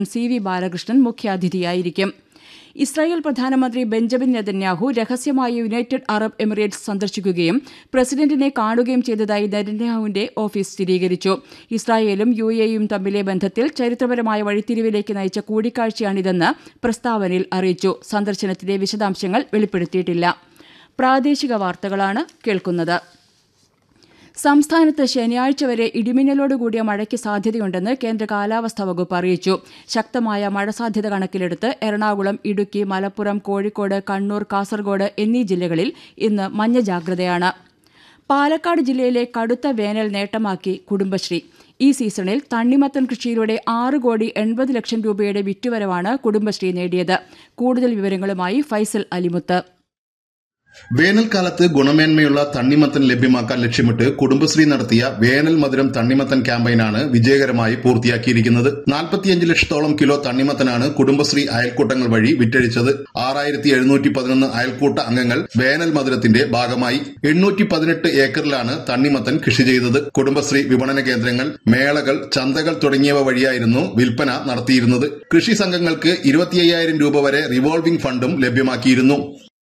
C V Balakrishnan മുഖ്യാതിഥിയായിരിക്കും Israel പ്രധാനമന്ത്രി Benjamin Netanyahu രഹസ്യമായി യുണൈറ്റഡ് അറബ് എമിറേറ്റ്സ് സന്ദർശിക്കുകയും പ്രസിഡന്റിനെ കാണുകയും ചെയ്തതായി നെതന്യാഹുവിന്റെ ഓഫീസ് സ്ഥിരീകരിച്ചു ഇസ്രായേലും യു എയും തമ്മിലെ ബന്ധത്തിൽ ചരിത്രപരമായ വഴിത്തിരിവിലേക്ക് നയിച്ച കൂടിക്കാഴ്ചയാണിതെന്ന് പ്രസ്താവനയിൽ അറിയിച്ചു സന്ദർശനത്തിന്റെ വിശദാംശങ്ങൾ വെളിപ്പെടുത്തിയിട്ടില്ല പ്രാദേശിക വാർത്തകളാണ് കേൾക്കുന്നത് സംസ്ഥാനത്ത് ശനിയാഴ്ച വരെ ഇടിമിന്നലോടുകൂടിയ മഴയ്ക്ക് സാധ്യതയുണ്ടെന്ന് കേന്ദ്ര കാലാവസ്ഥാ വകുപ്പ് അറിയിച്ചു ശക്തമായ മഴ സാധ്യത കണക്കിലെടുത്ത് എറണാകുളം ഇടുക്കി മലപ്പുറം കോഴിക്കോട് കണ്ണൂർ കാസർഗോഡ് എന്നീ ജില്ലകളിൽ ഇന്ന് മഞ്ഞ ജാഗ്രതയാണ് പാലക്കാട് ജില്ലയിലെ കടുത്ത വേനൽ നേട്ടമാക്കി കുടുംബശ്രീ ഈ സീസണിൽ തണ്ണിമത്തൻ കൃഷിയിലൂടെ ആറ് കോടി എൺപത് ലക്ഷം രൂപയുടെ വിറ്റുവരവാണ് കുടുംബശ്രീ നേടിയത് കൂടുതൽ വിവരങ്ങളുമായി ഫൈസൽ അലിമുത്ത് വേനൽക്കാലത്ത് ഗുണമേന്മയുള്ള തണ്ണിമത്തൻ ലഭ്യമാക്കാൻ ലക്ഷ്യമിട്ട് കുടുംബശ്രീ നടത്തിയ വേനൽ മധുരം തണ്ണിമത്തൻ ക്യാമ്പയിനാണ് വിജയകരമായി പൂർത്തിയാക്കിയിരിക്കുന്നത് നാൽപ്പത്തിയഞ്ച് ലക്ഷത്തോളം കിലോ തണ്ണിമത്തനാണ് കുടുംബശ്രീ അയൽക്കൂട്ടങ്ങൾ വഴി വിറ്റഴിച്ചത് ആറായിരത്തി എഴുന്നൂറ്റി പതിനൊന്ന് അയൽക്കൂട്ട അംഗങ്ങൾ വേനൽ മധുരത്തിന്റെ ഭാഗമായി എണ്ണൂറ്റി പതിനെട്ട് ഏക്കറിലാണ് തണ്ണിമത്തൻ കൃഷി ചെയ്തത് കുടുംബശ്രീ വിപണന കേന്ദ്രങ്ങൾ മേളകൾ ചന്തകൾ തുടങ്ങിയവ വഴിയായിരുന്നു വിൽപ്പന നടത്തിയിരുന്നത് കൃഷി സംഘങ്ങൾക്ക് ഇരുപത്തിയ്യായിരം രൂപ വരെ റിവോൾവിംഗ് ഫണ്ടും ലഭ്യമാക്കിയിരുന്നു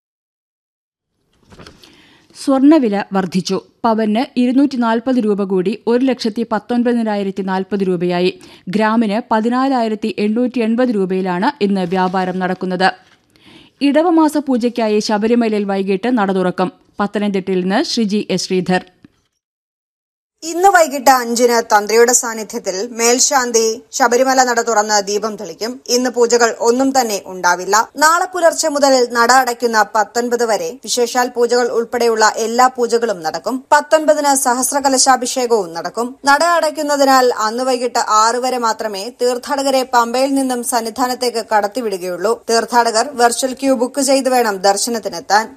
സ്വർണ്ണവില വർദ്ധിച്ചു പവന് ഇരുന്നൂറ്റി നാൽപ്പത് രൂപ കൂടി ഒരു ലക്ഷത്തി പത്തൊൻപതിനായിരത്തി നാൽപ്പത് രൂപയായി ഗ്രാമിന് പതിനാലായിരത്തി എണ്ണൂറ്റി എൺപത് രൂപയിലാണ് ഇന്ന് വ്യാപാരം നടക്കുന്നത് ഇടവമാസ പൂജയ്ക്കായി ശബരിമലയിൽ വൈകിട്ട് നട തുറക്കും പത്തനംതിട്ടയിൽ നിന്ന് ശ്രീജി എസ് ശ്രീധർ ഇന്ന് വൈകിട്ട് അഞ്ചിന് തന്ത്രിയുടെ സാന്നിധ്യത്തിൽ മേൽശാന്തി ശബരിമല നട തുറന്ന് ദീപം തെളിക്കും ഇന്ന് പൂജകൾ ഒന്നും തന്നെ ഉണ്ടാവില്ല നാളെ പുലർച്ചെ മുതൽ നട അടയ്ക്കുന്ന പത്തൊൻപത് വരെ വിശേഷാൽ പൂജകൾ ഉൾപ്പെടെയുള്ള എല്ലാ പൂജകളും നടക്കും പത്തൊൻപതിന് സഹസ്രകലശാഭിഷേകവും നടക്കും നട അടയ്ക്കുന്നതിനാൽ അന്ന് വൈകിട്ട് ആറ് വരെ മാത്രമേ തീർത്ഥാടകരെ പമ്പയിൽ നിന്നും സന്നിധാനത്തേക്ക് കടത്തിവിടുകയുള്ളൂ തീർത്ഥാടകർ വെർച്വൽ ക്യൂ ബുക്ക് ചെയ്ത് വേണം ദർശനത്തിനെത്താൻ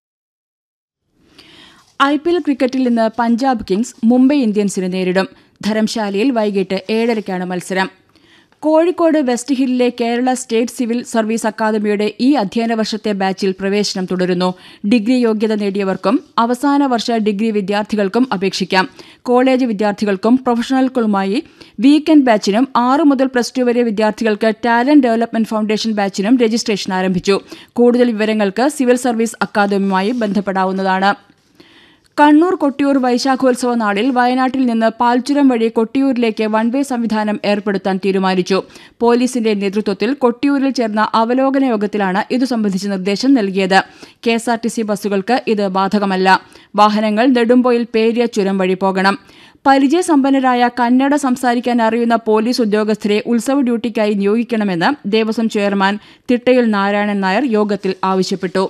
ഐ പി എൽ ക്രിക്കറ്റിൽ ഇന്ന് പഞ്ചാബ് കിങ്സ് മുംബൈ ഇന്ത്യൻസിനെ നേരിടും ധരംശാലയിൽ വൈകിട്ട് ഏഴരയ്ക്കാണ് മത്സരം കോഴിക്കോട് വെസ്റ്റ് ഹില്ലിലെ കേരള സ്റ്റേറ്റ് സിവിൽ സർവീസ് അക്കാദമിയുടെ ഈ അധ്യയന വർഷത്തെ ബാച്ചിൽ പ്രവേശനം തുടരുന്നു ഡിഗ്രി യോഗ്യത നേടിയവർക്കും അവസാന വർഷ ഡിഗ്രി വിദ്യാർത്ഥികൾക്കും അപേക്ഷിക്കാം കോളേജ് വിദ്യാർത്ഥികൾക്കും പ്രൊഫഷണലുകളുമായി വീക്കെൻഡ് ബാച്ചിനും ആറ് മുതൽ പ്ലസ് ടു വരെ വിദ്യാർത്ഥികൾക്ക് ടാലന്റ് ഡെവലപ്മെന്റ് ഫൗണ്ടേഷൻ ബാച്ചിനും രജിസ്ട്രേഷൻ ആരംഭിച്ചു കൂടുതൽ വിവരങ്ങൾക്ക് സിവിൽ സർവീസ് അക്കാദമിയുമായി ബന്ധപ്പെടാവുന്നതാണ് കണ്ണൂർ കൊട്ടിയൂർ വൈശാഖോത്സവ നാളിൽ വയനാട്ടിൽ നിന്ന് പാൽച്ചുരം വഴി കൊട്ടിയൂരിലേക്ക് വൺ വേ സംവിധാനം ഏർപ്പെടുത്താൻ തീരുമാനിച്ചു പോലീസിന്റെ നേതൃത്വത്തിൽ കൊട്ടിയൂരിൽ ചേർന്ന അവലോകന യോഗത്തിലാണ് ഇതു സംബന്ധിച്ച നിർദ്ദേശം നൽകിയത് കെഎസ്ആർടിസി ബസ്സുകൾക്ക് ഇത് ബാധകമല്ല വാഹനങ്ങൾ നെടുമ്പോയിൽ പേരിയ ചുരം വഴി പോകണം പരിചയസമ്പന്നരായ കന്നഡ സംസാരിക്കാൻ അറിയുന്ന പോലീസ് ഉദ്യോഗസ്ഥരെ ഉത്സവ ഡ്യൂട്ടിക്കായി നിയോഗിക്കണമെന്ന് ദേവസ്വം ചെയർമാൻ തിട്ടയിൽ നാരായണൻ നായർ യോഗത്തിൽ ആവശ്യപ്പെട്ടു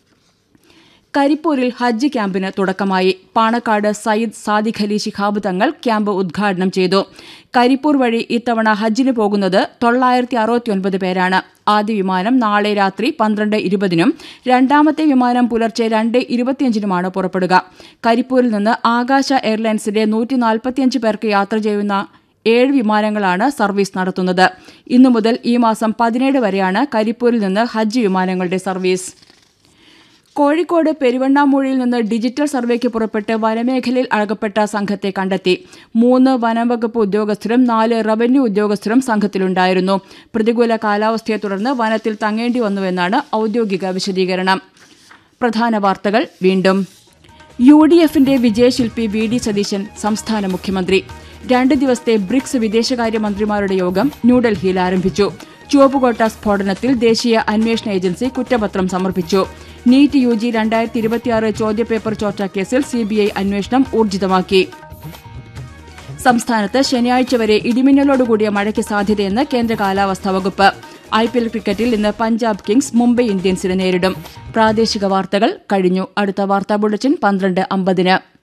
കരിപ്പൂരിൽ ഹജ്ജ് ക്യാമ്പിന് തുടക്കമായി പാണക്കാട് സയ്യിദ് സാദിഖ് അലി ശിഹാബ് തങ്ങൾ ക്യാമ്പ് ഉദ്ഘാടനം ചെയ്തു കരിപ്പൂർ വഴി ഇത്തവണ ഹജ്ജിന് പോകുന്നത് തൊള്ളായിരത്തി അറുപത്തിയൊൻപത് പേരാണ് ആദ്യ വിമാനം നാളെ രാത്രി പന്ത്രണ്ട് ഇരുപതിനും രണ്ടാമത്തെ വിമാനം പുലർച്ചെ രണ്ട് ഇരുപത്തിയഞ്ചിനുമാണ് പുറപ്പെടുക കരിപ്പൂരിൽ നിന്ന് ആകാശ എയർലൈൻസിന്റെ നൂറ്റി നാൽപ്പത്തിയഞ്ച് പേർക്ക് യാത്ര ചെയ്യുന്ന ഏഴ് വിമാനങ്ങളാണ് സർവീസ് നടത്തുന്നത് ഇന്നു മുതൽ ഈ മാസം പതിനേഴ് വരെയാണ് കരിപ്പൂരിൽ നിന്ന് ഹജ്ജ് വിമാനങ്ങളുടെ സർവീസ് കോഴിക്കോട് പെരുവണ്ണാമൂഴിയിൽ നിന്ന് ഡിജിറ്റൽ സർവേക്ക് പുറപ്പെട്ട് വനമേഖലയിൽ അകപ്പെട്ട സംഘത്തെ കണ്ടെത്തി മൂന്ന് വനംവകുപ്പ് ഉദ്യോഗസ്ഥരും നാല് റവന്യൂ ഉദ്യോഗസ്ഥരും സംഘത്തിലുണ്ടായിരുന്നു പ്രതികൂല കാലാവസ്ഥയെ തുടർന്ന് വനത്തിൽ തങ്ങേണ്ടി വന്നുവെന്നാണ് ഔദ്യോഗിക വിശദീകരണം പ്രധാന വാർത്തകൾ വീണ്ടും യു ഡി എഫിന്റെ വിജയശില്പി വി ഡി സതീശൻ സംസ്ഥാന മുഖ്യമന്ത്രി രണ്ട് ദിവസത്തെ ബ്രിക്സ് വിദേശകാര്യമന്ത്രിമാരുടെ യോഗം ന്യൂഡൽഹിയിൽ ആരംഭിച്ചു ചുവപ്പുകോട്ട സ്ഫോടനത്തിൽ ദേശീയ അന്വേഷണ ഏജൻസി കുറ്റപത്രം സമർപ്പിച്ചു നീറ്റ് യു ജി രണ്ടായിരത്തി ഇരുപത്തിയാറ് ചോദ്യപേപ്പർ ചോർച്ച കേസിൽ സിബിഐ അന്വേഷണം ഊർജിതമാക്കി സംസ്ഥാനത്ത് ശനിയാഴ്ച വരെ ഇടിമിന്നലോടുകൂടിയ മഴയ്ക്ക് സാധ്യതയെന്ന് കേന്ദ്ര കാലാവസ്ഥാ വകുപ്പ് ഐ പി എൽ ക്രിക്കറ്റിൽ ഇന്ന് പഞ്ചാബ് കിങ്സ് മുംബൈ ഇന്ത്യൻസിനെ നേരിടും പ്രാദേശിക വാർത്തകൾ കഴിഞ്ഞു അടുത്ത വാർത്താ ബുള്ളറ്റിൻ പന്ത്രണ്ട് അമ്പതിന്